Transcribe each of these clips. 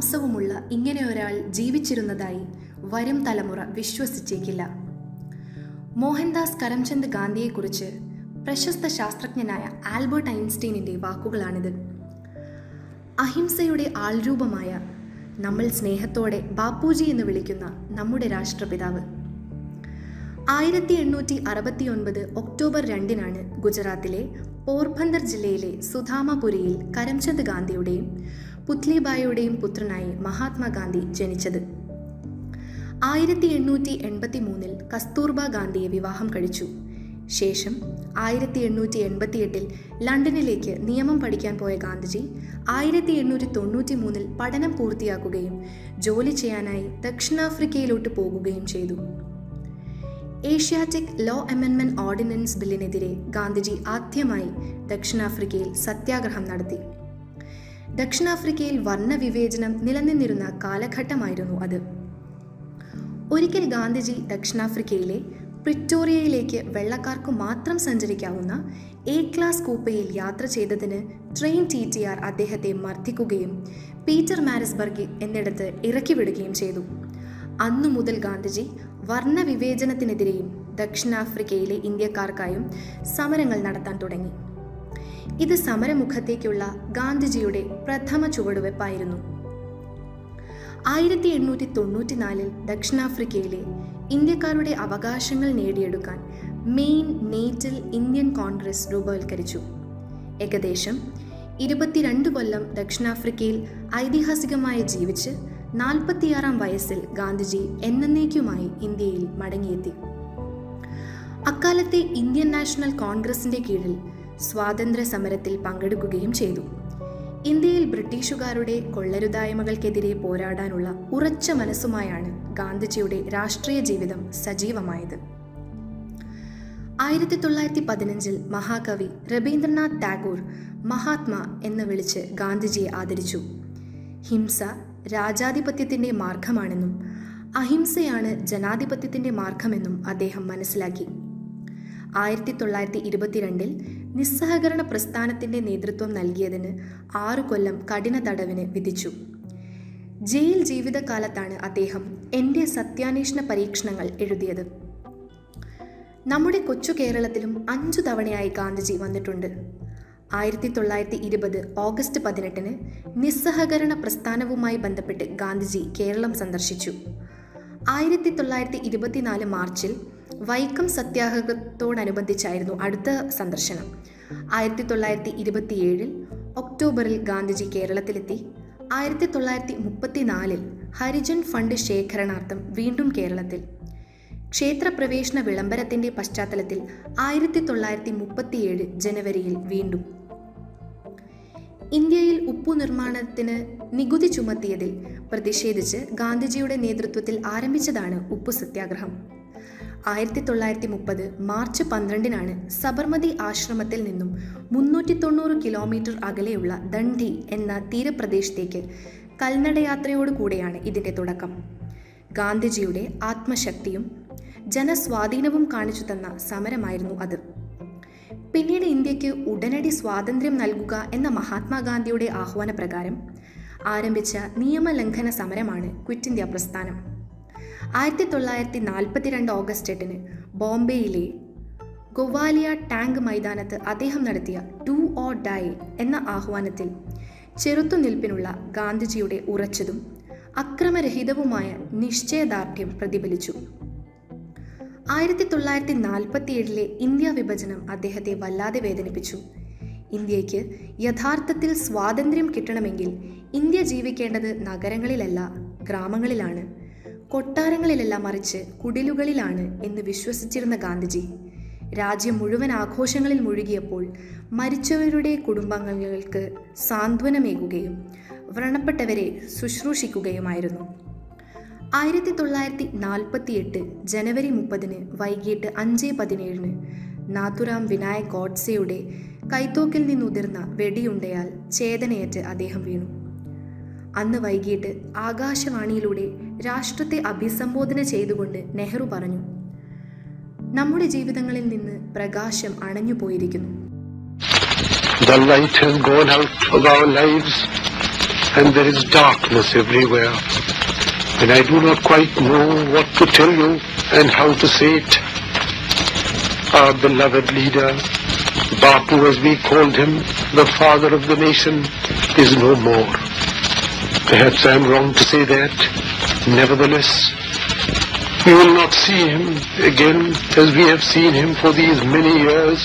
മാംസവുമുള്ള ഇങ്ങനെ ഒരാൾ ജീവിച്ചിരുന്നതായി വരും തലമുറ വിശ്വസിച്ചേക്കില്ല മോഹൻദാസ് കരംചന്ദ് ഗാന്ധിയെക്കുറിച്ച് പ്രശസ്ത ശാസ്ത്രജ്ഞനായ ആൽബർട്ട് ഐൻസ്റ്റീനിൻ്റെ വാക്കുകളാണിത് അഹിംസയുടെ ആൾരൂപമായ നമ്മൾ സ്നേഹത്തോടെ ബാപ്പുജി എന്ന് വിളിക്കുന്ന നമ്മുടെ രാഷ്ട്രപിതാവ് ആയിരത്തി എണ്ണൂറ്റി അറുപത്തി ഒൻപത് ഒക്ടോബർ രണ്ടിനാണ് ഗുജറാത്തിലെ പോർബന്ദർ ജില്ലയിലെ സുധാമപുരിയിൽ കരംചന്ദ് ഗാന്ധിയുടെയും പുത്ലിബായിയുടെയും പുത്രനായി മഹാത്മാഗാന്ധി ജനിച്ചത് ആയിരത്തി എണ്ണൂറ്റി എൺപത്തി മൂന്നിൽ കസ്തൂർബ ഗാന്ധിയെ വിവാഹം കഴിച്ചു ശേഷം ആയിരത്തി എണ്ണൂറ്റി എൺപത്തി എട്ടിൽ ലണ്ടനിലേക്ക് നിയമം പഠിക്കാൻ പോയ ഗാന്ധിജി ആയിരത്തി എണ്ണൂറ്റി തൊണ്ണൂറ്റി മൂന്നിൽ പഠനം പൂർത്തിയാക്കുകയും ജോലി ചെയ്യാനായി ദക്ഷിണാഫ്രിക്കയിലോട്ട് പോകുകയും ചെയ്തു ഏഷ്യാറ്റിക് ലോ അമെൻമെന്റ് ഓർഡിനൻസ് ബില്ലിനെതിരെ ഗാന്ധിജി ആദ്യമായി ദക്ഷിണാഫ്രിക്കയിൽ സത്യാഗ്രഹം നടത്തി ദക്ഷിണാഫ്രിക്കയിൽ വർണ്ണവിവേചനം നിലനിന്നിരുന്ന കാലഘട്ടമായിരുന്നു അത് ഒരിക്കൽ ഗാന്ധിജി ദക്ഷിണാഫ്രിക്കയിലെ പ്രിറ്റോറിയയിലേക്ക് വെള്ളക്കാർക്ക് മാത്രം സഞ്ചരിക്കാവുന്ന എ ക്ലാസ് കൂപ്പയിൽ യാത്ര ചെയ്തതിന് ട്രെയിൻ ടി ടി ആർ അദ്ദേഹത്തെ മർദ്ദിക്കുകയും പീറ്റർ മാരിസ്ബർഗ് എന്നിടത്ത് ഇറക്കിവിടുകയും ചെയ്തു അന്നു മുതൽ ഗാന്ധിജി വർണ്ണവിവേചനത്തിനെതിരെയും ദക്ഷിണാഫ്രിക്കയിലെ ഇന്ത്യക്കാർക്കായും സമരങ്ങൾ നടത്താൻ തുടങ്ങി ഇത് സമരമുഖത്തേക്കുള്ള ഗാന്ധിജിയുടെ പ്രഥമ ചുവടുവെപ്പായിരുന്നു ആയിരത്തി എണ്ണൂറ്റി തൊണ്ണൂറ്റിനാലിൽ ദക്ഷിണാഫ്രിക്കയിലെ ഇന്ത്യക്കാരുടെ അവകാശങ്ങൾ നേടിയെടുക്കാൻ മെയിൻ നേറ്റൽ ഇന്ത്യൻ കോൺഗ്രസ് രൂപവൽക്കരിച്ചു ഏകദേശം ഇരുപത്തിരണ്ട് കൊല്ലം ദക്ഷിണാഫ്രിക്കയിൽ ഐതിഹാസികമായി ജീവിച്ച് നാൽപ്പത്തിയാറാം വയസ്സിൽ ഗാന്ധിജി എന്നേക്കുമായി ഇന്ത്യയിൽ മടങ്ങിയെത്തി അക്കാലത്തെ ഇന്ത്യൻ നാഷണൽ കോൺഗ്രസിന്റെ കീഴിൽ സ്വാതന്ത്ര്യ സമരത്തിൽ പങ്കെടുക്കുകയും ചെയ്തു ഇന്ത്യയിൽ ബ്രിട്ടീഷുകാരുടെ കൊള്ളരുതായ്മകൾക്കെതിരെ പോരാടാനുള്ള ഉറച്ച മനസ്സുമായാണ് ഗാന്ധിജിയുടെ രാഷ്ട്രീയ ജീവിതം സജീവമായത് ആയിരത്തി തൊള്ളായിരത്തി പതിനഞ്ചിൽ മഹാകവി രവീന്ദ്രനാഥ് ടാഗോർ മഹാത്മാ എന്ന് വിളിച്ച് ഗാന്ധിജിയെ ആദരിച്ചു ഹിംസ രാജാധിപത്യത്തിൻ്റെ മാർഗമാണെന്നും അഹിംസയാണ് ജനാധിപത്യത്തിൻ്റെ മാർഗമെന്നും അദ്ദേഹം മനസ്സിലാക്കി ആയിരത്തി തൊള്ളായിരത്തി ഇരുപത്തിരണ്ടിൽ നിസ്സഹകരണ പ്രസ്ഥാനത്തിന്റെ നേതൃത്വം നൽകിയതിന് ആറു കൊല്ലം കഠിന തടവിന് വിധിച്ചു ജയിൽ ജീവിതകാലത്താണ് അദ്ദേഹം എൻ്റെ സത്യാന്വേഷണ പരീക്ഷണങ്ങൾ എഴുതിയത് നമ്മുടെ കൊച്ചു കേരളത്തിലും അഞ്ചു തവണയായി ഗാന്ധിജി വന്നിട്ടുണ്ട് ആയിരത്തി തൊള്ളായിരത്തി ഇരുപത് ഓഗസ്റ്റ് പതിനെട്ടിന് നിസ്സഹകരണ പ്രസ്ഥാനവുമായി ബന്ധപ്പെട്ട് ഗാന്ധിജി കേരളം സന്ദർശിച്ചു ആയിരത്തി തൊള്ളായിരത്തി ഇരുപത്തിനാല് മാർച്ചിൽ വൈക്കം സത്യാഗ്രഹത്തോടനുബന്ധിച്ചായിരുന്നു അടുത്ത സന്ദർശനം ആയിരത്തി തൊള്ളായിരത്തി ഇരുപത്തിയേഴിൽ ഒക്ടോബറിൽ ഗാന്ധിജി കേരളത്തിലെത്തി ആയിരത്തി തൊള്ളായിരത്തി മുപ്പത്തിനാലിൽ ഹരിജൻ ഫണ്ട് ശേഖരണാർത്ഥം വീണ്ടും കേരളത്തിൽ ക്ഷേത്രപ്രവേശന വിളംബരത്തിന്റെ പശ്ചാത്തലത്തിൽ ആയിരത്തി തൊള്ളായിരത്തി മുപ്പത്തിയേഴ് ജനുവരിയിൽ വീണ്ടും ഇന്ത്യയിൽ ഉപ്പു നിർമ്മാണത്തിന് നികുതി ചുമത്തിയതിൽ പ്രതിഷേധിച്ച് ഗാന്ധിജിയുടെ നേതൃത്വത്തിൽ ആരംഭിച്ചതാണ് ഉപ്പു സത്യാഗ്രഹം ആയിരത്തി തൊള്ളായിരത്തി മുപ്പത് മാർച്ച് പന്ത്രണ്ടിനാണ് സബർമതി ആശ്രമത്തിൽ നിന്നും മുന്നൂറ്റി തൊണ്ണൂറ് കിലോമീറ്റർ അകലെയുള്ള ദണ്ഡി എന്ന തീരപ്രദേശത്തേക്ക് കൽനടയാത്രയോടുകൂടെയാണ് ഇതിൻ്റെ തുടക്കം ഗാന്ധിജിയുടെ ആത്മശക്തിയും ജനസ്വാധീനവും കാണിച്ചു തന്ന സമരമായിരുന്നു അത് പിന്നീട് ഇന്ത്യക്ക് ഉടനടി സ്വാതന്ത്ര്യം നൽകുക എന്ന മഹാത്മാഗാന്ധിയുടെ ആഹ്വാനപ്രകാരം ആരംഭിച്ച നിയമലംഘന സമരമാണ് ക്വിറ്റ് ഇന്ത്യ പ്രസ്ഥാനം ആയിരത്തി തൊള്ളായിരത്തി നാൽപ്പത്തിരണ്ട് ഓഗസ്റ്റ് എട്ടിന് ബോംബെയിലെ ഗൊവാലിയ ടാങ്ക് മൈതാനത്ത് അദ്ദേഹം നടത്തിയ ടു ഓർ ഡൈ എന്ന ആഹ്വാനത്തിൽ ചെറുത്തുനിൽപ്പിനുള്ള ഗാന്ധിജിയുടെ ഉറച്ചതും അക്രമരഹിതവുമായ നിശ്ചയദാർഢ്യം പ്രതിഫലിച്ചു ആയിരത്തി തൊള്ളായിരത്തി നാൽപ്പത്തിയേഴിലെ ഇന്ത്യ വിഭജനം അദ്ദേഹത്തെ വല്ലാതെ വേദനിപ്പിച്ചു ഇന്ത്യക്ക് യഥാർത്ഥത്തിൽ സ്വാതന്ത്ര്യം കിട്ടണമെങ്കിൽ ഇന്ത്യ ജീവിക്കേണ്ടത് നഗരങ്ങളിലല്ല ഗ്രാമങ്ങളിലാണ് കൊട്ടാരങ്ങളിലല്ല മറിച്ച് കുടിലുകളിലാണ് എന്ന് വിശ്വസിച്ചിരുന്ന ഗാന്ധിജി രാജ്യം മുഴുവൻ ആഘോഷങ്ങളിൽ മുഴുകിയപ്പോൾ മരിച്ചവരുടെ കുടുംബാംഗങ്ങൾക്ക് സാന്ത്വനമേകുകയും വ്രണപ്പെട്ടവരെ ശുശ്രൂഷിക്കുകയുമായിരുന്നു ആയിരത്തി തൊള്ളായിരത്തി നാൽപ്പത്തി എട്ട് ജനുവരി മുപ്പതിന് വൈകിട്ട് അഞ്ച് പതിനേഴിന് നാഥുറാം വിനായക് ഗോഡ്സെയുടെ കൈത്തോക്കിൽ നിന്നുതിർന്ന വെടിയുണ്ടയാൽ ചേതനയേറ്റ് അദ്ദേഹം വീണു അന്ന് വൈകിട്ട് ആകാശവാണിയിലൂടെ രാഷ്ട്രത്തെ അഭിസംബോധന ചെയ്തുകൊണ്ട് നെഹ്റു പറഞ്ഞു നമ്മുടെ ജീവിതങ്ങളിൽ നിന്ന് പ്രകാശം അണഞ്ഞു പോയിരിക്കുന്നു The light has gone out of our lives. and there is darkness everywhere. And I do not quite know what to tell you and how to say it. Our beloved leader, Bapu as we called him, the father of the nation, is no more. Perhaps I am wrong to say that. Nevertheless, we will not see him again as we have seen him for these many years.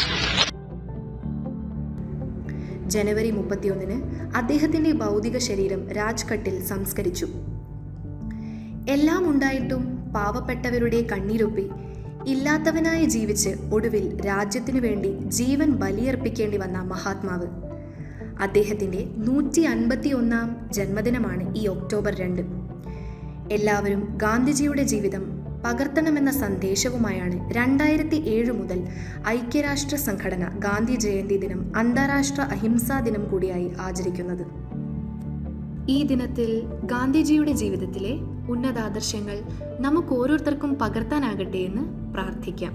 ജനുവരി മുപ്പത്തിയൊന്നിന് അദ്ദേഹത്തിന്റെ ഭൗതിക ശരീരം രാജ്ഘട്ടിൽ സംസ്കരിച്ചു എല്ലാം ഉണ്ടായിട്ടും പാവപ്പെട്ടവരുടെ കണ്ണീരൊപ്പി ഇല്ലാത്തവനായി ജീവിച്ച് ഒടുവിൽ രാജ്യത്തിനു വേണ്ടി ജീവൻ ബലിയർപ്പിക്കേണ്ടി വന്ന മഹാത്മാവ് അദ്ദേഹത്തിന്റെ നൂറ്റി അൻപത്തി ഒന്നാം ജന്മദിനമാണ് ഈ ഒക്ടോബർ രണ്ട് എല്ലാവരും ഗാന്ധിജിയുടെ ജീവിതം പകർത്തണമെന്ന സന്ദേശവുമായാണ് രണ്ടായിരത്തി ഏഴ് മുതൽ ഐക്യരാഷ്ട്ര സംഘടന ഗാന്ധി ജയന്തി ദിനം അന്താരാഷ്ട്ര അഹിംസാ ദിനം കൂടിയായി ആചരിക്കുന്നത് ഈ ദിനത്തിൽ ഗാന്ധിജിയുടെ ജീവിതത്തിലെ ഉന്നതാദർശങ്ങൾ നമുക്ക് ഓരോരുത്തർക്കും പകർത്താനാകട്ടെ എന്ന് പ്രാർത്ഥിക്കാം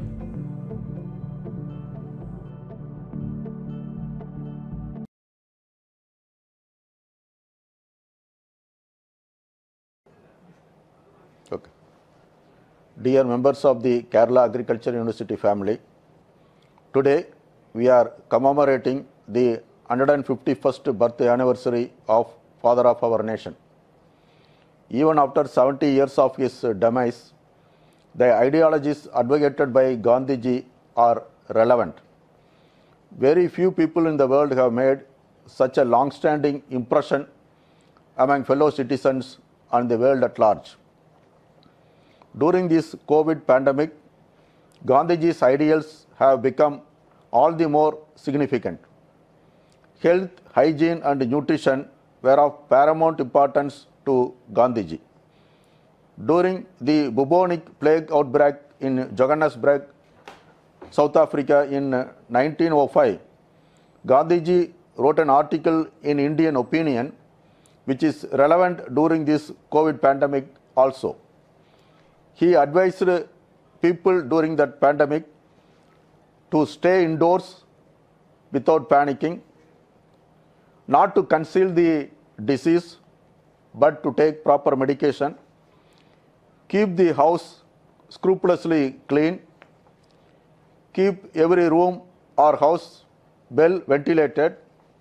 Okay. Dear members of the Kerala Agriculture University family, today we are commemorating the 151st birthday anniversary of Father of our nation. Even after 70 years of his demise, the ideologies advocated by Gandhiji are relevant. Very few people in the world have made such a long standing impression among fellow citizens and the world at large. During this COVID pandemic, Gandhiji's ideals have become all the more significant. Health, hygiene, and nutrition were of paramount importance to Gandhiji. During the bubonic plague outbreak in Johannesburg, South Africa in 1905, Gandhiji wrote an article in Indian Opinion which is relevant during this COVID pandemic also. He advised people during that pandemic to stay indoors without panicking, not to conceal the disease, but to take proper medication, keep the house scrupulously clean, keep every room or house well ventilated,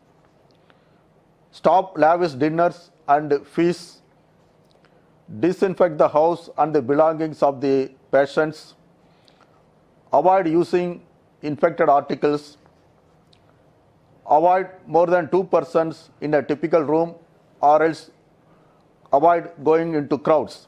stop lavish dinners and feasts, disinfect the house and the belongings of the patients, avoid using infected articles, avoid more than two persons in a typical room or else avoid going into crowds.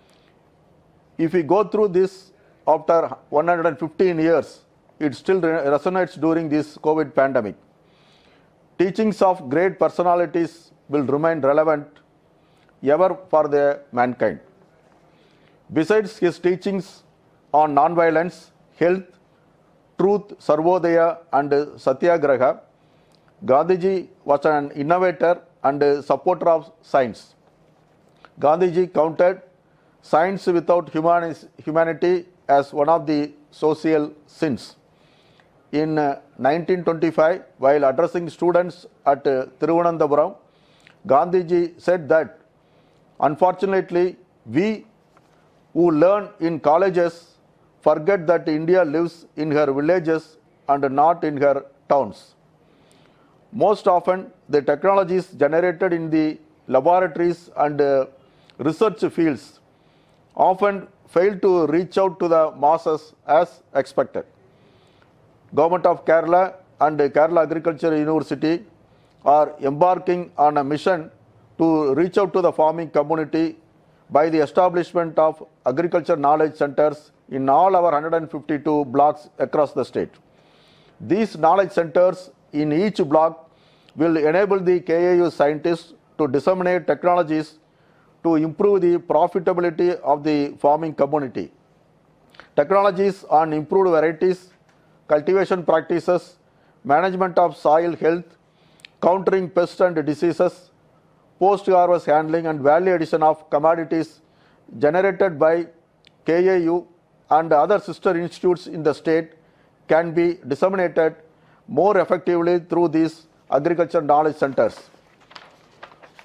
If we go through this after 115 years, it still re- resonates during this COVID pandemic. Teachings of great personalities will remain relevant ever for the mankind. Besides his teachings on nonviolence, health, truth, sarvodaya, and satyagraha, Gandhiji was an innovator and a supporter of science. Gandhiji counted science without humanis- humanity as one of the social sins. In uh, 1925, while addressing students at uh, Thiruvananthapuram, Gandhiji said that unfortunately we who learn in colleges forget that India lives in her villages and not in her towns. Most often, the technologies generated in the laboratories and uh, research fields often fail to reach out to the masses as expected. Government of Kerala and Kerala Agriculture University are embarking on a mission to reach out to the farming community by the establishment of agriculture knowledge centers in all our 152 blocks across the state. These knowledge centers in each block will enable the KAU scientists to disseminate technologies to improve the profitability of the farming community. Technologies on improved varieties, cultivation practices, management of soil health, countering pests and diseases, post harvest handling, and value addition of commodities generated by KAU and other sister institutes in the state can be disseminated more effectively through these agriculture knowledge centers.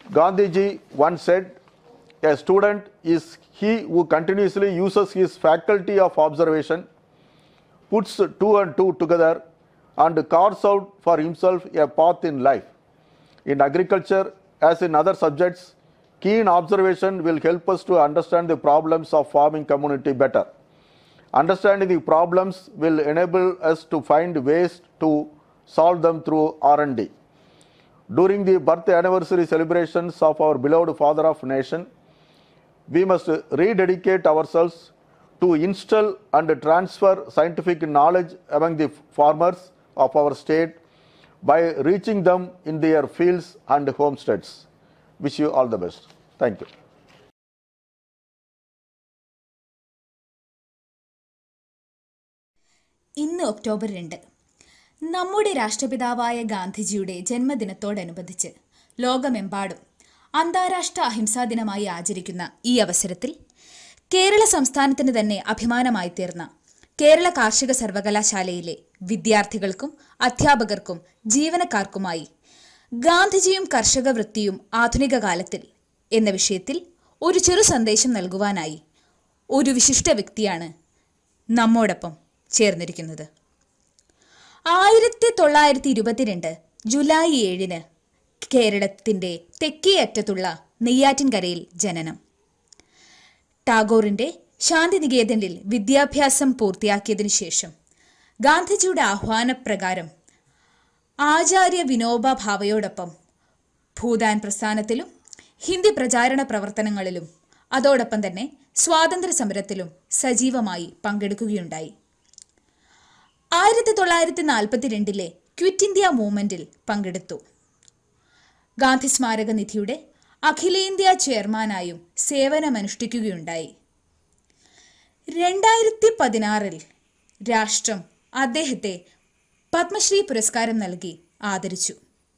Gandhiji once said, A student is he who continuously uses his faculty of observation, puts two and two together, and carves out for himself a path in life. In agriculture, as in other subjects, keen observation will help us to understand the problems of farming community better. Understanding the problems will enable us to find ways to solve them through R&D. During the birth anniversary celebrations of our beloved father of nation, we must rededicate ourselves to instill and transfer scientific knowledge among the farmers of our state by reaching them in their fields and homesteads. Wish you all the best. Thank you. ഇന്ന് October രണ്ട് നമ്മുടെ രാഷ്ട്രപിതാവായ ഗാന്ധിജിയുടെ ജന്മദിനത്തോടനുബന്ധിച്ച് ലോകമെമ്പാടും അന്താരാഷ്ട്ര അഹിംസാ ദിനമായി ആചരിക്കുന്ന ഈ അവസരത്തിൽ കേരള സംസ്ഥാനത്തിന് തന്നെ അഭിമാനമായി തീർന്ന കേരള കാർഷിക സർവകലാശാലയിലെ വിദ്യാർത്ഥികൾക്കും അധ്യാപകർക്കും ജീവനക്കാർക്കുമായി ഗാന്ധിജിയും കർഷക വൃത്തിയും ആധുനിക കാലത്തിൽ എന്ന വിഷയത്തിൽ ഒരു ചെറു സന്ദേശം നൽകുവാനായി ഒരു വിശിഷ്ട വ്യക്തിയാണ് നമ്മോടൊപ്പം ചേർന്നിരിക്കുന്നത് ആയിരത്തി തൊള്ളായിരത്തി ഇരുപത്തിരണ്ട് ജൂലൈ ഏഴിന് കേരളത്തിൻ്റെ തെക്കേ അറ്റത്തുള്ള നെയ്യാറ്റിൻകരയിൽ ജനനം ടാഗോറിന്റെ ശാന്തിനികേതനിൽ വിദ്യാഭ്യാസം പൂർത്തിയാക്കിയതിനു ശേഷം ഗാന്ധിജിയുടെ ആഹ്വാനപ്രകാരം ആചാര്യ വിനോബ ഭാവയോടൊപ്പം ഭൂദാൻ പ്രസ്ഥാനത്തിലും ഹിന്ദി പ്രചാരണ പ്രവർത്തനങ്ങളിലും അതോടൊപ്പം തന്നെ സ്വാതന്ത്ര്യ സമരത്തിലും സജീവമായി പങ്കെടുക്കുകയുണ്ടായി ആയിരത്തി തൊള്ളായിരത്തി നാൽപ്പത്തിരണ്ടിലെ ക്വിറ്റ് ഇന്ത്യ മൂവ്മെന്റിൽ പങ്കെടുത്തു ഗാന്ധി സ്മാരക നിധിയുടെ അഖിലേന്ത്യാ ചെയർമാനായും സേവനമനുഷ്ഠിക്കുകയുണ്ടായി രണ്ടായിരത്തി പതിനാറിൽ രാഷ്ട്രം അദ്ദേഹത്തെ പത്മശ്രീ പുരസ്കാരം നൽകി ആദരിച്ചു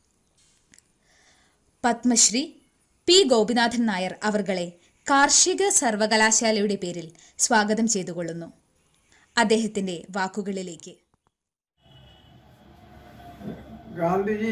പത്മശ്രീ പി ഗോപിനാഥൻ നായർ അവർകളെ കാർഷിക സർവകലാശാലയുടെ പേരിൽ സ്വാഗതം ചെയ്തുകൊള്ളുന്നു അദ്ദേഹത്തിന്റെ വാക്കുകളിലേക്ക് ഗാന്ധിജി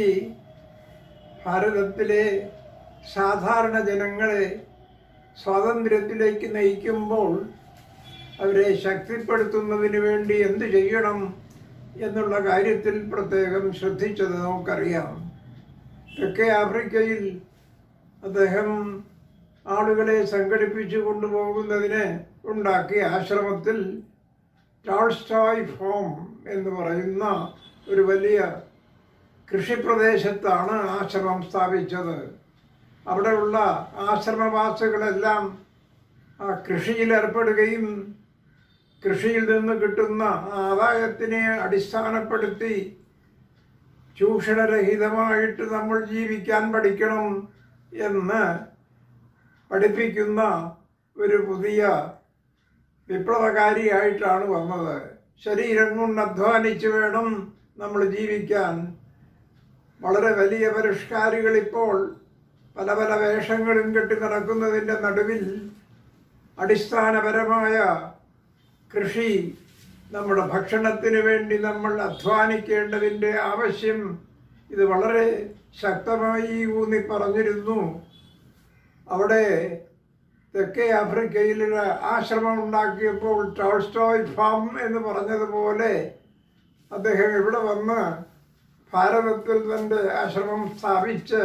ഭാരതത്തിലെ സാധാരണ ജനങ്ങളെ സ്വാതന്ത്ര്യത്തിലേക്ക് നയിക്കുമ്പോൾ അവരെ ശക്തിപ്പെടുത്തുന്നതിന് വേണ്ടി എന്ത് ചെയ്യണം എന്നുള്ള കാര്യത്തിൽ പ്രത്യേകം ശ്രദ്ധിച്ചത് നമുക്കറിയാം തെക്കേ ആഫ്രിക്കയിൽ അദ്ദേഹം ആളുകളെ സംഘടിപ്പിച്ചു കൊണ്ടുപോകുന്നതിന് ഉണ്ടാക്കിയ ആശ്രമത്തിൽ ടാൾസ്റ്റോയ് ഫോം എന്ന് പറയുന്ന ഒരു വലിയ കൃഷിപ്രദേശത്താണ് ആശ്രമം സ്ഥാപിച്ചത് അവിടെയുള്ള ആശ്രമവാസികളെല്ലാം ആ കൃഷിയിൽ ഏർപ്പെടുകയും കൃഷിയിൽ നിന്ന് കിട്ടുന്ന ആദായത്തിനെ അടിസ്ഥാനപ്പെടുത്തി ചൂഷണരഹിതമായിട്ട് നമ്മൾ ജീവിക്കാൻ പഠിക്കണം എന്ന് പഠിപ്പിക്കുന്ന ഒരു പുതിയ വിപ്ലവകാരിയായിട്ടാണ് വന്നത് ശരീരം കൊണ്ട് അധ്വാനിച്ച് വേണം നമ്മൾ ജീവിക്കാൻ വളരെ വലിയ പരിഷ്കാരികൾ ഇപ്പോൾ പല പല വേഷങ്ങളും കെട്ടി നടക്കുന്നതിൻ്റെ നടുവിൽ അടിസ്ഥാനപരമായ കൃഷി നമ്മുടെ ഭക്ഷണത്തിന് വേണ്ടി നമ്മൾ അധ്വാനിക്കേണ്ടതിൻ്റെ ആവശ്യം ഇത് വളരെ ശക്തമായി ഊന്നി പറഞ്ഞിരുന്നു അവിടെ തെക്കേ ആഫ്രിക്കയിൽ ഒരു ആശ്രമം ഉണ്ടാക്കിയപ്പോൾ ടോൾസ്റ്റോയ് ഫാം എന്ന് പറഞ്ഞതുപോലെ അദ്ദേഹം ഇവിടെ വന്ന് ഭാരതത്തിൽ തൻ്റെ ആശ്രമം സ്ഥാപിച്ച്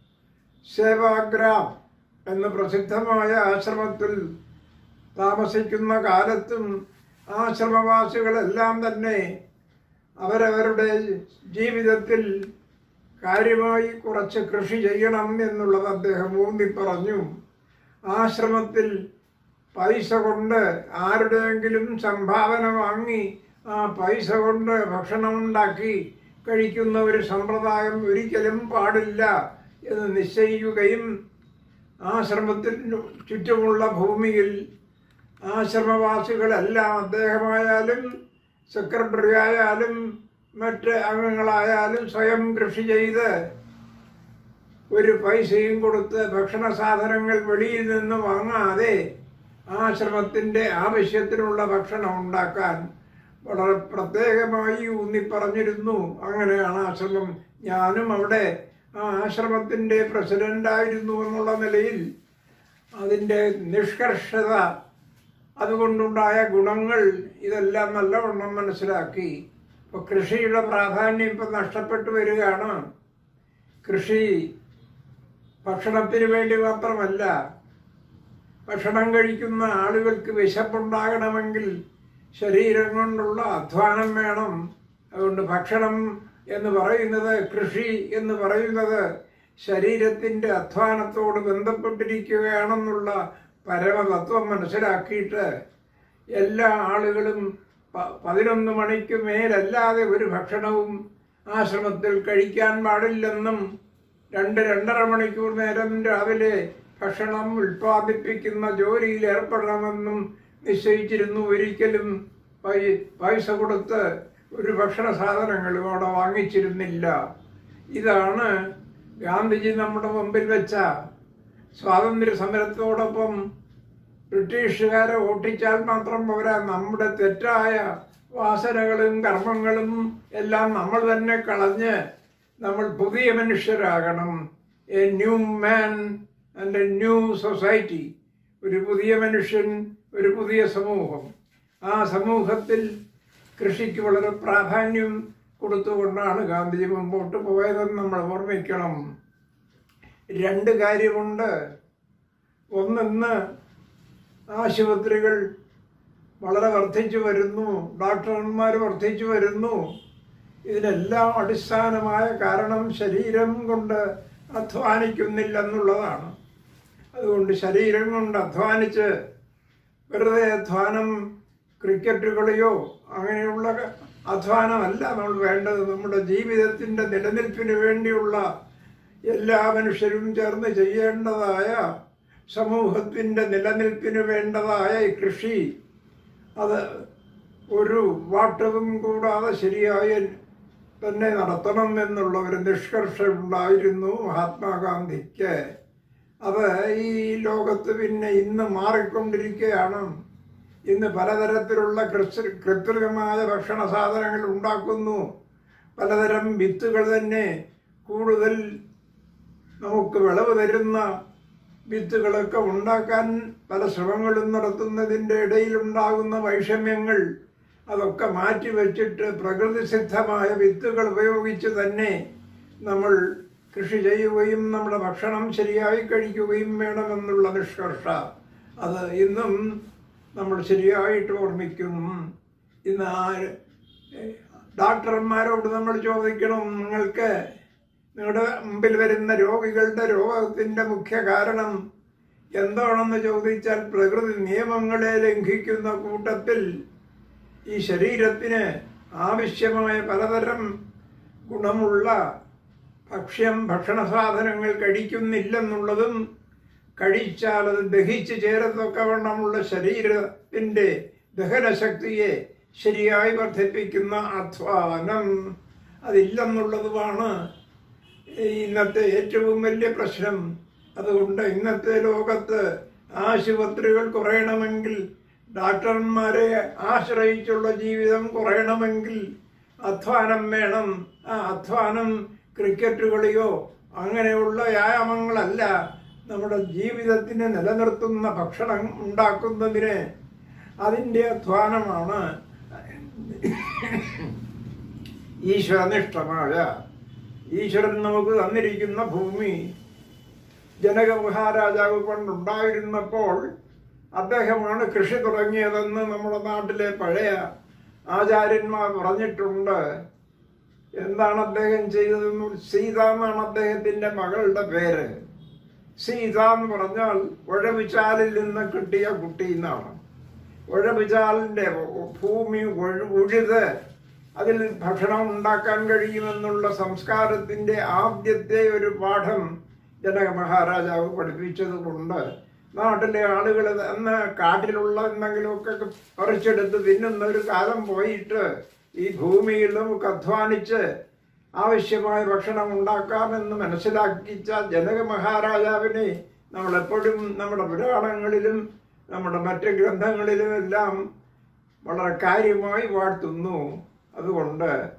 സേവാഗ്രാം എന്ന പ്രസിദ്ധമായ ആശ്രമത്തിൽ താമസിക്കുന്ന കാലത്തും ആശ്രമവാസികളെല്ലാം തന്നെ അവരവരുടെ ജീവിതത്തിൽ കാര്യമായി കുറച്ച് കൃഷി ചെയ്യണം എന്നുള്ളത് അദ്ദേഹം ഊന്നി പറഞ്ഞു ആശ്രമത്തിൽ പൈസ കൊണ്ട് ആരുടെയെങ്കിലും സംഭാവന വാങ്ങി ആ പൈസ കൊണ്ട് ഭക്ഷണം ഉണ്ടാക്കി കഴിക്കുന്ന ഒരു സമ്പ്രദായം ഒരിക്കലും പാടില്ല എന്ന് നിശ്ചയിക്കുകയും ആശ്രമത്തിന് ചുറ്റുമുള്ള ഭൂമിയിൽ ആശ്രമവാസികളെല്ലാം അദ്ദേഹമായാലും സെക്രട്ടറി ആയാലും മറ്റ് അംഗങ്ങളായാലും സ്വയം കൃഷി ചെയ്ത് ഒരു പൈസയും കൊടുത്ത് ഭക്ഷണ സാധനങ്ങൾ വെളിയിൽ നിന്ന് വാങ്ങാതെ ആശ്രമത്തിൻ്റെ ആവശ്യത്തിനുള്ള ഭക്ഷണം ഉണ്ടാക്കാൻ വളരെ പ്രത്യേകമായി ഊന്നി പറഞ്ഞിരുന്നു അങ്ങനെയാണ് ആശ്രമം ഞാനും അവിടെ ആ ആശ്രമത്തിൻ്റെ പ്രസിഡൻ്റായിരുന്നു എന്നുള്ള നിലയിൽ അതിൻ്റെ നിഷ്കർഷത അതുകൊണ്ടുണ്ടായ ഗുണങ്ങൾ ഇതെല്ലാം നല്ലവണ്ണം മനസ്സിലാക്കി ഇപ്പോൾ കൃഷിയുടെ പ്രാധാന്യം ഇപ്പം നഷ്ടപ്പെട്ടു വരികയാണ് കൃഷി ഭക്ഷണത്തിന് വേണ്ടി മാത്രമല്ല ഭക്ഷണം കഴിക്കുന്ന ആളുകൾക്ക് വിശപ്പുണ്ടാകണമെങ്കിൽ ശരീരം കൊണ്ടുള്ള അധ്വാനം വേണം അതുകൊണ്ട് ഭക്ഷണം എന്ന് പറയുന്നത് കൃഷി എന്ന് പറയുന്നത് ശരീരത്തിൻ്റെ അധ്വാനത്തോട് ബന്ധപ്പെട്ടിരിക്കുകയാണെന്നുള്ള പരമതത്വം മനസ്സിലാക്കിയിട്ട് എല്ലാ ആളുകളും പ- പതിനൊന്ന് മണിക്ക് മേലല്ലാതെ ഒരു ഭക്ഷണവും ആശ്രമത്തിൽ കഴിക്കാൻ പാടില്ലെന്നും രണ്ട് രണ്ടര മണിക്കൂർ നേരം രാവിലെ ഭക്ഷണം ഉൽപ്പാദിപ്പിക്കുന്ന ജോലിയിൽ ഏർപ്പെടണമെന്നും നിശ്ചയിച്ചിരുന്നു ഒരിക്കലും പൈ- പൈസ കൊടുത്ത് ഒരു ഭക്ഷണ സാധനങ്ങളും അവിടെ വാങ്ങിച്ചിരുന്നില്ല ഇതാണ് ഗാന്ധിജി നമ്മുടെ മുമ്പിൽ വെച്ച സ്വാതന്ത്ര്യ സമരത്തോടൊപ്പം ബ്രിട്ടീഷുകാരെ ഓട്ടിച്ചാൽ മാത്രം പോരാ നമ്മുടെ തെറ്റായ വാസനകളും കർമ്മങ്ങളും എല്ലാം നമ്മൾ തന്നെ കളഞ്ഞ് നമ്മൾ പുതിയ മനുഷ്യരാകണം a new man and a new society ഒരു പുതിയ മനുഷ്യൻ ഒരു പുതിയ സമൂഹം ആ സമൂഹത്തിൽ കൃഷിക്ക് വളരെ പ്രാധാന്യം കൊടുത്തുകൊണ്ടാണ് ഗാന്ധിജി മുമ്പോട്ട് പോയതെന്ന് നമ്മൾ ഓർമ്മിക്കണം രണ്ട് കാര്യമുണ്ട് ഒന്നിന്ന് ആശുപത്രികൾ വളരെ വർദ്ധിച്ചു വരുന്നു ഡോക്ടർമാർ വർദ്ധിച്ചു വരുന്നു ഇതിനെല്ലാം അടിസ്ഥാനമായ കാരണം ശരീരം കൊണ്ട് അധ്വാനിക്കുന്നില്ലെന്നുള്ളതാണ് അതുകൊണ്ട് ശരീരം കൊണ്ട് അധ്വാനിച്ച് വെറുതെ അധ്വാനം ക്രിക്കറ്റ് കളിയോ അങ്ങനെയുള്ള അധ്വാനമല്ല നമ്മൾ വേണ്ടത് നമ്മുടെ ജീവിതത്തിൻ്റെ നിലനിൽപ്പിന് വേണ്ടിയുള്ള എല്ലാ മനുഷ്യരും ചേർന്ന് ചെയ്യേണ്ടതായ സമൂഹത്തിൻ്റെ നിലനിൽപ്പിന് വേണ്ടതായ ഈ കൃഷി അത് ഒരു വാട്ടവും കൂടാതെ ശരിയായ തന്നെ നടത്തണം എന്നുള്ള ഒരു നിഷ്കർഷ ഉണ്ടായിരുന്നു മഹാത്മാഗാന്ധിക്ക് അത് ഈ ലോകത്ത് പിന്നെ ഇന്ന് മാറിക്കൊണ്ടിരിക്കുകയാണ് ഇന്ന് പലതരത്തിലുള്ള കൃത്രി- കൃത്രിമമായ ഭക്ഷണ സാധനങ്ങൾ ഉണ്ടാക്കുന്നു പലതരം വിത്തുകൾ തന്നെ കൂടുതൽ നമുക്ക് വിളവ് തരുന്ന വിത്തുകളൊക്കെ ഉണ്ടാക്കാൻ പല ശ്രമങ്ങളും നടത്തുന്നതിൻ്റെ ഇടയിലുണ്ടാകുന്ന വൈഷമ്യങ്ങൾ അതൊക്കെ മാറ്റി വച്ചിട്ട് പ്രകൃതിസിദ്ധമായ വിത്തുകൾ ഉപയോഗിച്ച് തന്നെ നമ്മൾ കൃഷി ചെയ്യുകയും നമ്മുടെ ഭക്ഷണം ശരിയായി കഴിക്കുകയും വേണമെന്നുള്ള നിഷ്കർഷ അത് ഇന്നും നമ്മൾ ശരിയായിട്ട് ഓർമ്മിക്കും ഇന്ന് ആര് ഡോക്ടർമാരോട് നമ്മൾ ചോദിക്കണം നിങ്ങൾക്ക് നിങ്ങളുടെ മുമ്പിൽ വരുന്ന രോഗികളുടെ രോഗത്തിൻ്റെ മുഖ്യ കാരണം എന്താണെന്ന് ചോദിച്ചാൽ പ്രകൃതി നിയമങ്ങളെ ലംഘിക്കുന്ന കൂട്ടത്തിൽ ഈ ശരീരത്തിന് ആവശ്യമായ പലതരം ഗുണമുള്ള ഭക്ഷ്യം ഭക്ഷണ സാധനങ്ങൾ കഴിക്കുന്നില്ലെന്നുള്ളതും കഴിച്ചാൽ അത് ദഹിച്ച് ചേരത്തൊക്കെ വണ്ണമുള്ള ശരീരത്തിൻ്റെ ദഹനശക്തിയെ ശരിയായി വർദ്ധിപ്പിക്കുന്ന അധ്വാനം അതില്ലെന്നുള്ളതുമാണ് ഇന്നത്തെ ഏറ്റവും വലിയ പ്രശ്നം അതുകൊണ്ട് ഇന്നത്തെ ലോകത്ത് ആശുപത്രികൾ കുറയണമെങ്കിൽ ഡോക്ടർമാരെ ആശ്രയിച്ചുള്ള ജീവിതം കുറയണമെങ്കിൽ അധ്വാനം വേണം ആ അധ്വാനം ക്രിക്കറ്റ് കളിയോ അങ്ങനെയുള്ള വ്യായാമങ്ങളല്ല നമ്മുടെ ജീവിതത്തിനെ നിലനിർത്തുന്ന ഭക്ഷണം ഉണ്ടാക്കുന്നതിന് അതിൻ്റെ അധ്വാനമാണ് ഈശ്വരനിഷ്ഠമായ ഈശ്വരൻ നമുക്ക് തന്നിരിക്കുന്ന ഭൂമി ജനക മഹാരാജാവ് പണ്ടുണ്ടായിരുന്നപ്പോൾ അദ്ദേഹമാണ് കൃഷി തുടങ്ങിയതെന്ന് നമ്മുടെ നാട്ടിലെ പഴയ ആചാര്യന്മാർ പറഞ്ഞിട്ടുണ്ട് എന്താണ് അദ്ദേഹം ചെയ്തതെന്ന് സീത എന്നാണ് അദ്ദേഹത്തിന്റെ മകളുടെ പേര് സീത എന്ന് പറഞ്ഞാൽ ഉഴവിച്ചാലിൽ നിന്ന് കിട്ടിയ കുട്ടി എന്നാണ് ഉഴവിച്ചാലിന്റെ ഭൂമി ഉഴു- ഉഴുത് അതിൽ ഭക്ഷണം ഉണ്ടാക്കാൻ കഴിയുമെന്നുള്ള സംസ്കാരത്തിന്റെ ആദ്യത്തെ ഒരു പാഠം ജനക മഹാരാജാവ് പഠിപ്പിച്ചത് കൊണ്ട് നാട്ടിലെ ആളുകൾ അന്ന് കാട്ടിലുള്ള എന്തെങ്കിലുമൊക്കെ പറിച്ചെടുത്ത് തിന്നുന്ന ഒരു കാലം പോയിട്ട് ഈ ഭൂമിയിൽ നമുക്ക് അധ്വാനിച്ച് ആവശ്യമായ ഭക്ഷണം ഉണ്ടാക്കാമെന്ന് മനസ്സിലാക്കിച്ച ജനക മഹാരാജാവിനെ നമ്മളെപ്പോഴും നമ്മുടെ പുരാണങ്ങളിലും നമ്മുടെ മറ്റ് ഗ്രന്ഥങ്ങളിലും എല്ലാം വളരെ കാര്യമായി വാഴ്ത്തുന്നു അതുകൊണ്ട്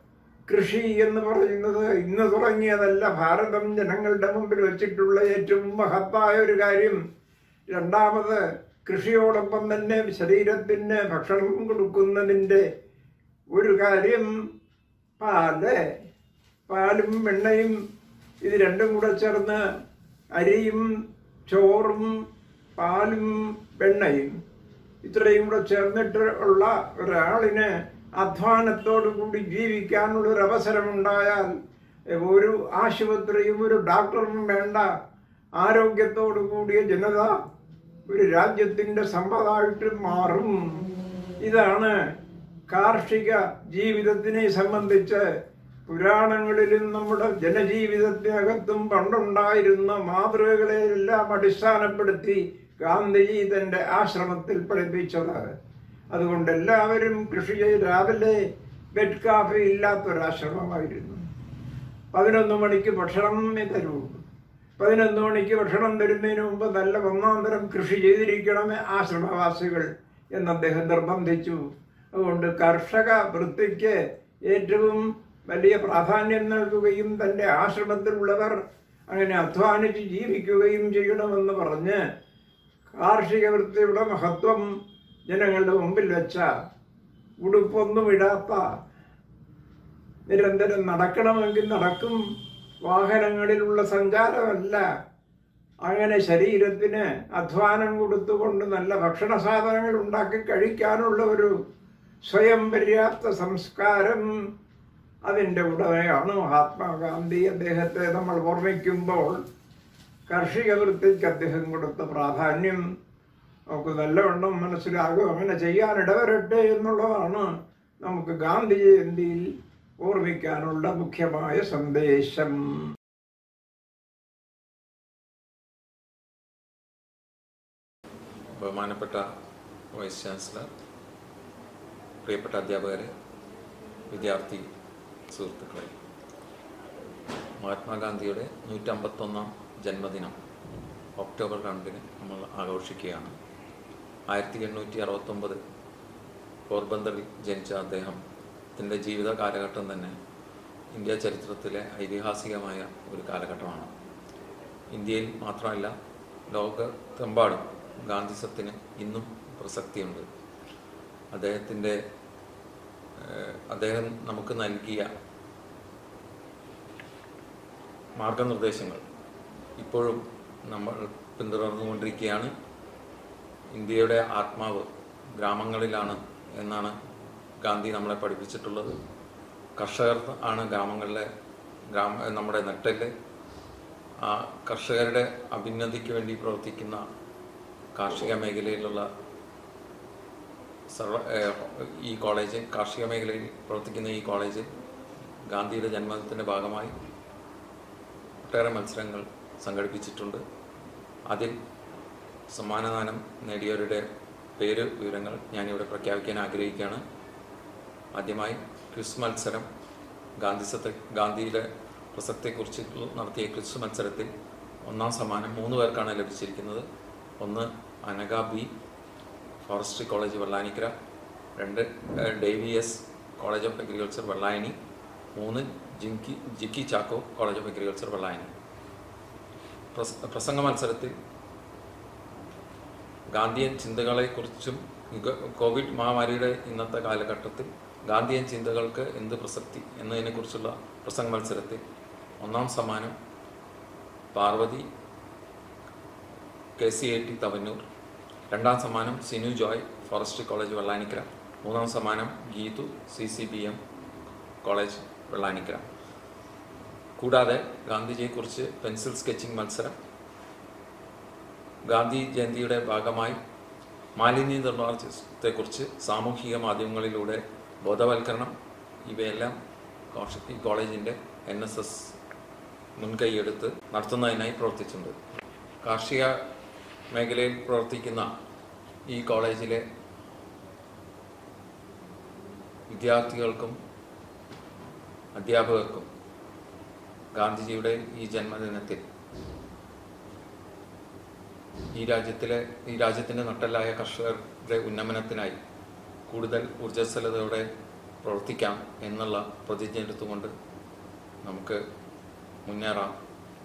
കൃഷി എന്ന് പറയുന്നത് ഇന്ന് തുടങ്ങിയതല്ല ഭാരതം ജനങ്ങളുടെ മുമ്പിൽ വെച്ചിട്ടുള്ള ഏറ്റവും മഹത്തായ ഒരു കാര്യം രണ്ടാമത് കൃഷിയോടൊപ്പം തന്നെ ശരീരത്തിന് ഭക്ഷണം കൊടുക്കുന്നതിൻ്റെ ഒരു കാര്യം പാല് പാലും വെണ്ണയും ഇത് രണ്ടും കൂടെ ചേർന്ന് അരിയും ചോറും പാലും വെണ്ണയും ഇത്രയും കൂടെ ചേർന്നിട്ട് ഉള്ള ഒരാളിന് അധ്വാനത്തോടു കൂടി ജീവിക്കാനുള്ള ഒരു അവസരമുണ്ടായാൽ ഒരു ആശുപത്രിയും ഒരു ഡോക്ടറും വേണ്ട ആരോഗ്യത്തോടു കൂടിയ ജനത ഒരു രാജ്യത്തിന്റെ സമ്പത്തായിട്ട് മാറും ഇതാണ് കാർഷിക ജീവിതത്തിനെ സംബന്ധിച്ച് പുരാണങ്ങളിലും നമ്മുടെ ജനജീവിതത്തിനകത്തും പണ്ടുണ്ടായിരുന്ന മാതൃകകളെ എല്ലാം അടിസ്ഥാനപ്പെടുത്തി ഗാന്ധിജി തന്റെ ആശ്രമത്തിൽ പഠിപ്പിച്ചത് അതുകൊണ്ട് എല്ലാവരും കൃഷി ചെയ്ത് രാവിലെ ബെഡ് കാഫി ഇല്ലാത്തൊരാശ്രമമായിരുന്നു പതിനൊന്ന് മണിക്ക് ഭക്ഷണമേ തരൂ പതിനൊന്ന് മണിക്ക് ഭക്ഷണം തരുന്നതിന് മുമ്പ് നല്ല ഒന്നാം തരം കൃഷി ചെയ്തിരിക്കണമേ ആശ്രമവാസികൾ എന്ന് അദ്ദേഹം നിർബന്ധിച്ചു അതുകൊണ്ട് കർഷക വൃത്തിക്ക് ഏറ്റവും വലിയ പ്രാധാന്യം നൽകുകയും തൻ്റെ ആശ്രമത്തിലുള്ളവർ അങ്ങനെ അധ്വാനിച്ച് ജീവിക്കുകയും ചെയ്യണമെന്ന് പറഞ്ഞ് കാർഷിക വൃത്തിയുടെ മഹത്വം ജനങ്ങളുടെ മുമ്പിൽ വെച്ച ഉടുപ്പൊന്നും ഇടാത്ത നിരന്തരം നടക്കണമെങ്കിൽ നടക്കും വാഹനങ്ങളിലുള്ള സഞ്ചാരമല്ല അങ്ങനെ ശരീരത്തിന് അധ്വാനം കൊടുത്തുകൊണ്ട് നല്ല ഭക്ഷണ സാധനങ്ങൾ ഉണ്ടാക്കി കഴിക്കാനുള്ള ഒരു സ്വയം പര്യാപ്ത സംസ്കാരം അതിൻ്റെ ഉടമയാണ് മഹാത്മാഗാന്ധി അദ്ദേഹത്തെ നമ്മൾ ഓർമ്മിക്കുമ്പോൾ കാർഷിക വൃത്തിക്ക് അദ്ദേഹം കൊടുത്ത പ്രാധാന്യം നമുക്ക് നല്ലവണ്ണം മനസ്സിലാകും അങ്ങനെ ചെയ്യാൻ ഇടവരട്ടെ എന്നുള്ളതാണ് നമുക്ക് ഗാന്ധി ജയന്തിയിൽ ഓർമ്മിക്കാനുള്ള മുഖ്യമായ സന്ദേശം ബഹുമാനപ്പെട്ട വൈസ് ചാൻസലർ പ്രിയപ്പെട്ട അധ്യാപകരെ വിദ്യാർത്ഥി സുഹൃത്തുക്കളെ മഹാത്മാഗാന്ധിയുടെ നൂറ്റമ്പത്തൊന്നാം ജന്മദിനം ഒക്ടോബർ രണ്ടിന് നമ്മൾ ആഘോഷിക്കുകയാണ് ആയിരത്തി എണ്ണൂറ്റി അറുപത്തൊമ്പത് പോർബന്തറിൽ ജനിച്ച അദ്ദേഹം തൻ്റെ ജീവിത കാലഘട്ടം തന്നെ ഇന്ത്യ ചരിത്രത്തിലെ ഐതിഹാസികമായ ഒരു കാലഘട്ടമാണ് ഇന്ത്യയിൽ മാത്രമല്ല ലോകത്തെമ്പാടും ഗാന്ധിസത്തിന് ഇന്നും പ്രസക്തിയുണ്ട് അദ്ദേഹത്തിൻ്റെ ഏഹ്, അദ്ദേഹം നമുക്ക് നൽകിയ മാർഗനിർദ്ദേശങ്ങൾ ഇപ്പോഴും നമ്മൾ പിന്തുടർന്നുകൊണ്ടിരിക്കുകയാണ് ഇന്ത്യയുടെ ആത്മാവ് ഗ്രാമങ്ങളിലാണ് എന്നാണ് ഗാന്ധി നമ്മളെ പഠിപ്പിച്ചിട്ടുള്ളത് കർഷകർ ആണ് ഗ്രാമങ്ങളിലെ ഗ്രാമ നമ്മുടെ നട്ടല് ആ കർഷകരുടെ അഭ്യുന്നതിക്ക് വേണ്ടി പ്രവർത്തിക്കുന്ന കാർഷിക മേഖലയിലുള്ള സർവ ഏഹ്, ഈ കോളേജ് കാർഷിക മേഖലയിൽ പ്രവർത്തിക്കുന്ന ഈ കോളേജ് ഗാന്ധിയുടെ ജന്മദിനത്തിൻ്റെ ഭാഗമായി ഒട്ടേറെ മത്സരങ്ങൾ സംഘടിപ്പിച്ചിട്ടുണ്ട് അതിൽ സമ്മാനദാനം നേടിയവരുടെ പേര് വിവരങ്ങൾ ഞാനിവിടെ പ്രഖ്യാപിക്കാൻ ആഗ്രഹിക്കുകയാണ് ആദ്യമായി ക്വിസ് മത്സരം ഗാന്ധിസത്തെ ഗാന്ധിയുടെ പ്രസക്തിയെക്കുറിച്ച് നടത്തിയ ക്വിസ് മത്സരത്തിൽ ഒന്നാം സമ്മാനം മൂന്ന് പേർക്കാണ് ലഭിച്ചിരിക്കുന്നത് ഒന്ന് Anagha B forestry college Vellanikkara രണ്ട് ഏഹ്, Devi S college of agriculture Vellayani മൂന്ന് Jinki Jikki Chacko college of agriculture Vellayani പ്രസ- പ്രസംഗ മത്സരത്തിൽ ഗാന്ധിയൻ ചിന്തകളെക്കുറിച്ചും ഗ- കോവിഡ് മഹാമാരിയുടെ ഇന്നത്തെ കാലഘട്ടത്തിൽ ഗാന്ധിയൻ ചിന്തകൾക്ക് എന്ത് പ്രസക്തി എന്നതിനെക്കുറിച്ചുള്ള പ്രസംഗ മത്സരത്തിൽ ഒന്നാം സമ്മാനം Parvathy K C I T Tavanur രണ്ടാം സമ്മാനം സിനു ജോയ് ഫോറസ്ട്രി കോളേജ് വെള്ളാനിക്കര മൂന്നാം സമ്മാനം Geethu C C B M college Vellanikkara കൂടാതെ ഗാന്ധിജിയെക്കുറിച്ച് പെൻസിൽ സ്കെച്ചിങ് മത്സരം ഗാന്ധി ജയന്തിയുടെ ഭാഗമായി മാലിന്യ നിർമ്മാർജ്ജത്തെക്കുറിച്ച് സാമൂഹിക മാധ്യമങ്ങളിലൂടെ ബോധവൽക്കരണം ഇവയെല്ലാം കോഷ- ഈ കോളേജിൻ്റെ എൻ എസ് എസ് മുൻകൈയെടുത്ത് നടത്തുന്നതിനായി പ്രവർത്തിച്ചിട്ടുണ്ട് കാർഷിക മേഖലയിൽ പ്രവർത്തിക്കുന്ന ഈ കോളേജിലെ വിദ്യാർത്ഥികൾക്കും അധ്യാപകർക്കും ഗാന്ധിജിയുടെ ഈ ജന്മദിനത്തിൽ ഈ രാജ്യത്തിലെ ഈ രാജ്യത്തിൻ്റെ നട്ടലായ കർഷകരുടെ ഉന്നമനത്തിനായി കൂടുതൽ ഊർജ്ജസ്വലതയോടെ പ്രവർത്തിക്കാം എന്നുള്ള പ്രതിജ്ഞ എടുത്തുകൊണ്ട് നമുക്ക് മുന്നേറാം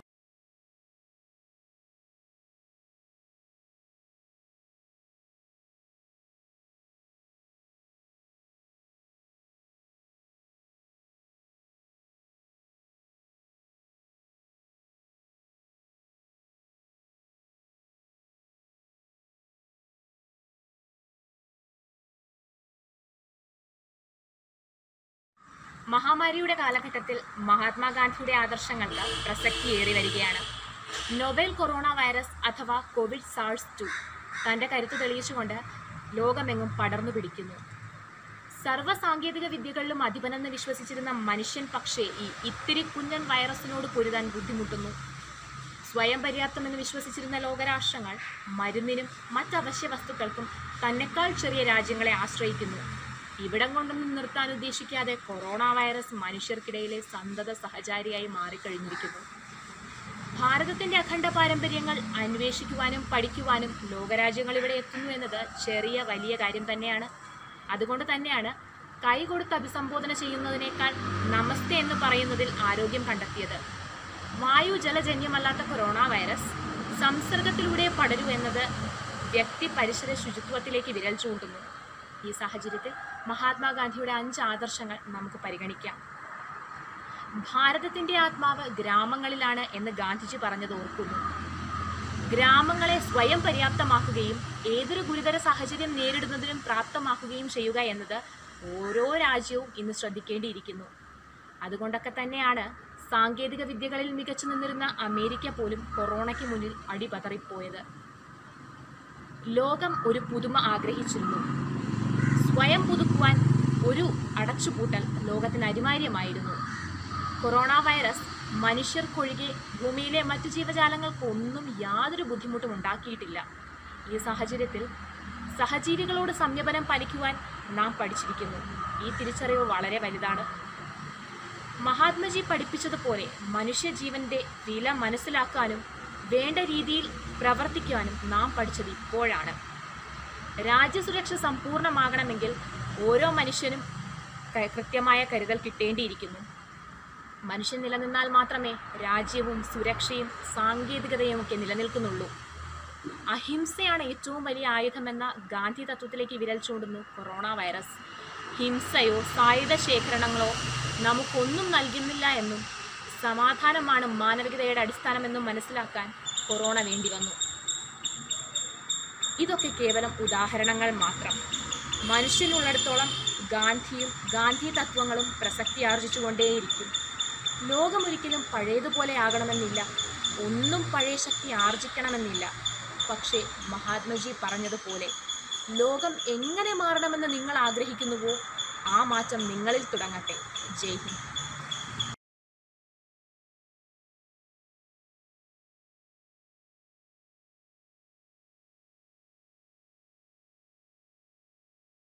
മഹാമാരിയുടെ കാലഘട്ടത്തിൽ മഹാത്മാഗാന്ധിയുടെ ആദർശങ്ങൾക്ക് പ്രസക്തിയേറി വരികയാണ് നൊവൽ കൊറോണ വൈറസ് അഥവാ കോവിഡ് സാഴ്സ് ടു തൻ്റെ കരുത്ത് തെളിയിച്ചുകൊണ്ട് ലോകമെങ്ങും പടർന്നു പിടിക്കുന്നു സർവ്വ സാങ്കേതിക വിദ്യകളിലും അധിപനെന്ന് വിശ്വസിച്ചിരുന്ന മനുഷ്യൻ പക്ഷേ ഈ ഇത്തിരി കുഞ്ഞൻ വൈറസിനോട് പൊരുതാൻ ബുദ്ധിമുട്ടുന്നു സ്വയം പര്യാപ്തമെന്ന് വിശ്വസിച്ചിരുന്ന ലോകരാഷ്ട്രങ്ങൾ മരുന്നിനും മറ്റവശ്യ വസ്തുക്കൾക്കും തന്നെക്കാൾ ചെറിയ രാജ്യങ്ങളെ ആശ്രയിക്കുന്നു ഇവിടം കൊണ്ടൊന്നും നിർത്താൻ ഉദ്ദേശിക്കാതെ കൊറോണ വൈറസ് മനുഷ്യർക്കിടയിലെ സന്തത സഹചാരിയായി മാറിക്കഴിഞ്ഞിരിക്കുന്നു ഭാരതത്തിന്റെ അഖണ്ഡ പാരമ്പര്യങ്ങൾ അന്വേഷിക്കുവാനും പഠിക്കുവാനും ലോകരാജ്യങ്ങൾ ഇവിടെ എത്തുന്നു എന്നത് ചെറിയ വലിയ കാര്യം തന്നെയാണ് അതുകൊണ്ട് തന്നെയാണ് കൈ കൊടുത്ത് അഭിസംബോധന ചെയ്യുന്നതിനേക്കാൾ നമസ്തേ എന്ന് പറയുന്നതിൽ ആരോഗ്യം കണ്ടെത്തിയത് വായു ജലജന്യമല്ലാത്ത കൊറോണ വൈറസ് സംസർഗത്തിലൂടെ പടരൂ എന്നത് വ്യക്തി പരിസര ശുചിത്വത്തിലേക്ക് വിരൽ ചൂണ്ടുന്നു ഈ സാഹചര്യത്തിൽ മഹാത്മാഗാന്ധിയുടെ അഞ്ച് ആദർശങ്ങൾ നമുക്ക് പരിഗണിക്കാം ഭാരതത്തിന്റെ ആത്മാവ് ഗ്രാമങ്ങളിലാണ് എന്ന് ഗാന്ധിജി പറഞ്ഞത് ഓർക്കുന്നു ഗ്രാമങ്ങളെ സ്വയം പര്യാപ്തമാക്കുകയും ഏതൊരു ഗുരുതര സാഹചര്യം നേരിടുന്നതിനും പ്രാപ്തമാക്കുകയും ചെയ്യുക എന്നത് ഓരോ രാജ്യവും ഇന്ന് ശ്രദ്ധിക്കേണ്ടിയിരിക്കുന്നു അതുകൊണ്ടൊക്കെ തന്നെയാണ് സാങ്കേതിക വിദ്യകളിൽ മികച്ചു നിന്നിരുന്ന അമേരിക്ക പോലും കൊറോണയ്ക്ക് മുന്നിൽ അടിപതറിപ്പോയത് ലോകം ഒരു പുതുമ ആഗ്രഹിച്ചിരുന്നു സ്വയം പുതുക്കുവാൻ ഒരു അടച്ചുപൂട്ടൽ ലോകത്തിന് അനിവാര്യമായിരുന്നു കൊറോണ വൈറസ് മനുഷ്യർക്കൊഴികെ ഭൂമിയിലെ മറ്റു ജീവജാലങ്ങൾക്കൊന്നും യാതൊരു ബുദ്ധിമുട്ടും ഉണ്ടാക്കിയിട്ടില്ല ഈ സാഹചര്യത്തിൽ സഹജീവികളോട് സംയമനം പാലിക്കുവാൻ നാം പഠിച്ചിരിക്കുന്നു ഈ തിരിച്ചറിവ് വളരെ വലുതാണ് മഹാത്മജി പഠിപ്പിച്ചതുപോലെ മനുഷ്യജീവന്റെ വില മനസ്സിലാക്കാനും വേണ്ട രീതിയിൽ പ്രവർത്തിക്കാനും നാം പഠിച്ചത് ഇപ്പോഴാണ് രാജ്യസുരക്ഷ സമ്പൂർണ്ണമാകണമെങ്കിൽ ഓരോ മനുഷ്യനും ക- കൃത്യമായ കരുതൽ കിട്ടേണ്ടിയിരിക്കുന്നു മനുഷ്യൻ നിലനിന്നാൽ മാത്രമേ രാജ്യവും സുരക്ഷയും സാങ്കേതികതയും ഒക്കെ നിലനിൽക്കുന്നുള്ളൂ അഹിംസയാണ് ഏറ്റവും വലിയ ആയുധമെന്ന ഗാന്ധി തത്വത്തിലേക്ക് വിരൽ ചൂണ്ടുന്നു കൊറോണ വൈറസ് ഹിംസയോ സായുധ ശേഖരണങ്ങളോ നമുക്കൊന്നും നൽകുന്നില്ല എന്നും സമാധാനമാണ് മാനവികതയുടെ അടിസ്ഥാനമെന്നും മനസ്സിലാക്കാൻ കൊറോണ വേണ്ടി വന്നു ഇതൊക്കെ കേവലം ഉദാഹരണങ്ങൾ മാത്രം മനുഷ്യനുള്ളിടത്തോളം ഗാന്ധിയും ഗാന്ധി തത്വങ്ങളും പ്രസക്തി ആർജിച്ചുകൊണ്ടേയിരിക്കും ലോകമൊരിക്കലും പഴയതുപോലെ ആകണമെന്നില്ല ഒന്നും പഴയ ശക്തി ആർജിക്കണമെന്നില്ല പക്ഷേ മഹാത്മജി പറഞ്ഞതുപോലെ ലോകം എങ്ങനെ മാറണമെന്ന് നിങ്ങൾ ആഗ്രഹിക്കുന്നുവോ ആ മാറ്റം നിങ്ങളിൽ തുടങ്ങട്ടെ ജയ് ഹിന്ദ്